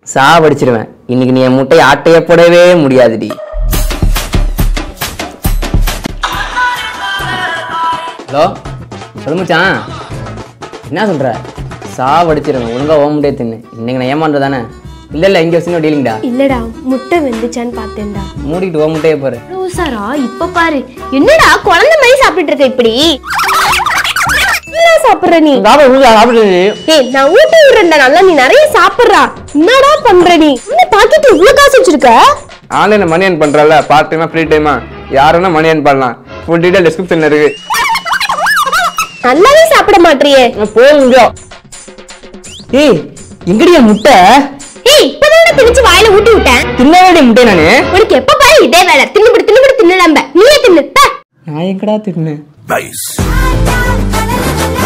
சாவடிச்சிருவேன் இன்னைக்கு நீ என் முட்டையை ஆட்டைய போடவே முடியாதுடி ஹலோ சொல்லு மச்சான் என்ன சொல்ற சாவடிச்சிருவேன் ஒழுங்கா ஓ முட்டையை தின்னு இன்னைக்கு நான் ஏமாந்து தானே இல்ல இல்ல இங்க வச்சு டீலிங்டா இல்லடா முட்டை வெந்துச்சான்னு பார்த்தேன்டா மூடிட்டு ஓ முட்டையை பாரு ரோசாரா இப்ப பாரு என்னடா குழந்தை மாதிரி சாப்பிட்டு இருக்க இப்படி என்ன சாப்பிடுற நீ ஏய் நான் ஊட்டி விடுறேன்டா நல்லா நீ நிறைய சாப்பிடுறா என்னடா பண்ற நீ என்ன பாக்கெட் இவ்வளவு காசு வச்சிருக்க ஆன்லைன்ல மணி ஏர்ன் பண்றல பார்ட் டைமா ஃப்ரீ டைமா யாருன்னா மணி ஏர்ன் பண்ணலாம் ஃபுல் டீடைல் டிஸ்கிரிப்ஷன்ல இருக்கு நல்லாவே சாப்பிட மாட்டியே போங்க ஏய் எங்கடி என் முட்டை ஏய் இப்பதான் திணிச்சு வாயில ஊட்டி விட்டேன் தின்னவேடி முட்டை நானு உனக்கு எப்ப பாரு இதே வேலை தின்னுபிடி தின்னுபிடி தின்னு நம்ப நீயே தின்னு பே. நான் எங்கடா தின்னு Nice.